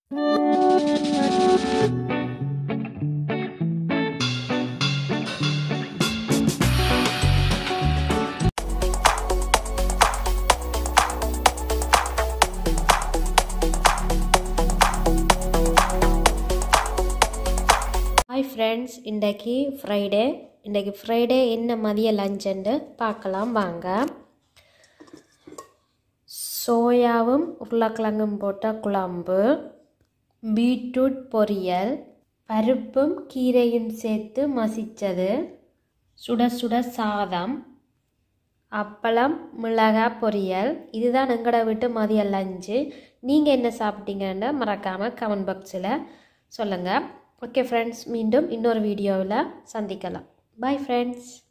hi friends இன்றைக்கு Friday இன்றைக்கு Friday என்ன மதிய லஞ்சுன்னு பார்க்கலாம் வாங்க சோயாவும் உருளைக்கிழங்கும் போட்ட குழம்பு பீட்ரூட் பொரியல் பருப்பும் கீரையும் சேர்த்து மசித்தது சுட சுட சாதம் அப்பளம் மிளகாய் பொரியல் இதுதான் எங்கட வீட்டு மதிய லஞ்சு நீங்கள் என்ன சாப்பிட்டீங்கன்னு மறக்காமல் கமெண்ட் பாக்ஸில் சொல்லுங்கள் ஓகே ஃப்ரெண்ட்ஸ் மீண்டும் இன்னொரு வீடியோவில் சந்திக்கலாம் பாய் ஃப்ரெண்ட்ஸ்